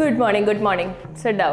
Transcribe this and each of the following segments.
Good morning, good morning. Sit down.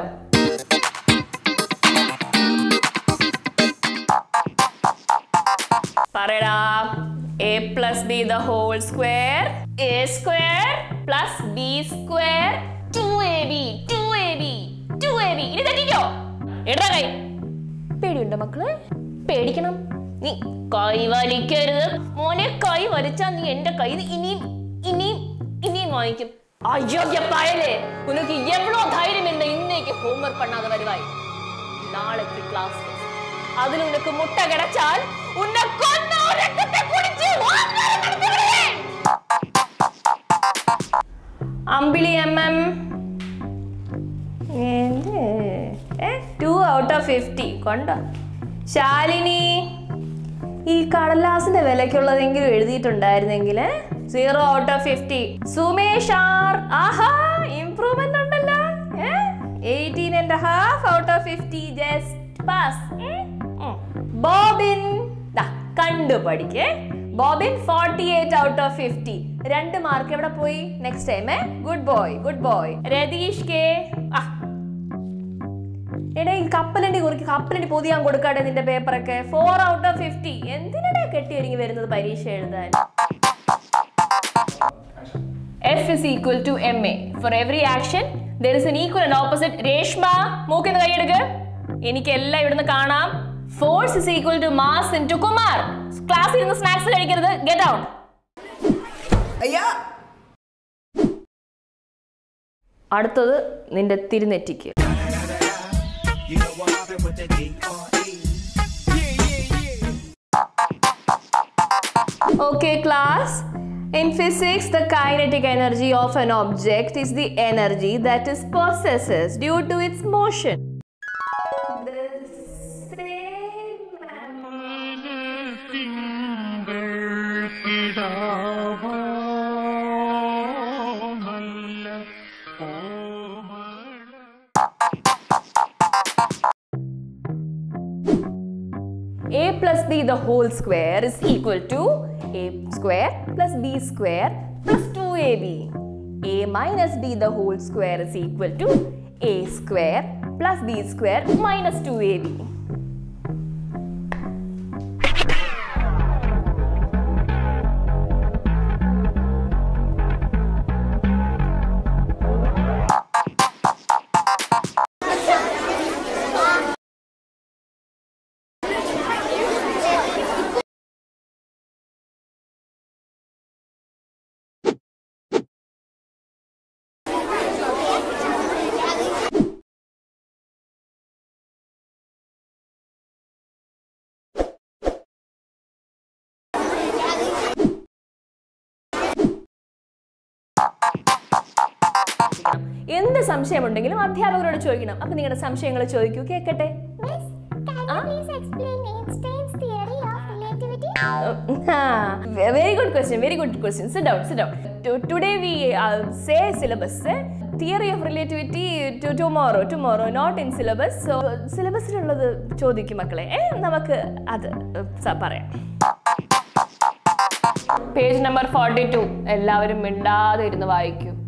പറയടാ A plus B the whole square A square plus B square two A B two A B two A B ഇനി തെറ്റിക്കോ ഇടറ കൈ പേടിയുണ്ടോ മക്കളെ പേടിക്കണം നീ കൈ വലിക്കരുത് മോനെ കൈ വലിച്ചാ നീ എന്റെ കൈ ഇനിയും ഇനിയും ഇനിയും വാങ്ങിക്കും അയോഗ്യ பயலே உனக்கு எவ்வளவு தைரியம் இந்த இன்னைக்கு ஹோம்ஒர்க் பண்ணாத வருவாய் நாளைக்கு கிளாஸ் அதில் உனக்கு முட்டை கிடைச்சால் உன்னை கொன்னு ரத்தத்தை குடிச்சு வாங்காரம் நடத்தி விடுவேன் Ambili M M two out of fifty കൊണ്ടോ ശാലിനി ഈ കടലാസിന്റെ വിലക്കുള്ളതെങ്കിലും എഴുതിയിട്ടുണ്ടായിരുന്നെങ്കിൽ zero out of fifty Sumesh R ആഹാ ഇംപ്രൂവ്മെന്റ് ഉണ്ടല്ലോ eighteen and half out of fifty just pass Bobin ദാ, കണ്ടു പഠിക്കേ Bobin forty eight out of fifty രണ്ട് മാർക്ക് എവിടെ പോയി next time good boy good boy Ratheesh K ആ എടാ ഈ കപ്പലണ്ടി കുറിക്ക് കപ്പലണ്ടി പൊതിയാൻ കൊടുക്കാട്ടെ നിന്റെ പേപ്പറൊക്കെ ഫോർ ഔട്ട് ഓഫ് ഫിഫ്റ്റി എന്തിനാ കെട്ടി ഒരുങ്ങി വരുന്നത് പരീക്ഷ എഴുതാൻ F is equal to M A for every action there is an equal and opposite Reshma മൂക്കിന്ന് കൈയെടുക്ക് എനിക്ക് എല്ലാം ഇവിടുന്ന് കാണാം force is equal to mass into Kumar ക്ലാസ്സിൽ ഇരുന്ന് സ്നാക്സ് കഴിക്കരുത് ഗെറ്റ് ഔട്ട് അടുത്തത് നിന്റെ തിരുനെറ്റിക്ക് Okay, class. In physics, the kinetic energy of an object is the energy that it possesses due to its motion. a plus b the whole square is equal to a square plus b square plus 2ab. a minus b the whole square is equal to a square plus b square minus 2ab. എന്ത് സംശയമുണ്ടെങ്കിലും അധ്യാപകരോട് ചോദിക്കണം അപ്പൊ നിങ്ങളുടെ സംശയങ്ങൾ ചോദിക്കൂ കേക്കട്ടെ Please explain Einstein's theory of relativity. Very good question very good question sit down sit down today we say syllabus theory of relativity to tomorrow tomorrow not in syllabus so സിലബസിലുള്ളത് ചോദിക്കും മക്കളെ ഏ, നമുക്ക് അത് സ- പറയാം പേജ് നമ്പർ ഫോർട്ടി ടു എല്ലാവരും മിണ്ടാതെ ഇരുന്ന് വായിക്കൂ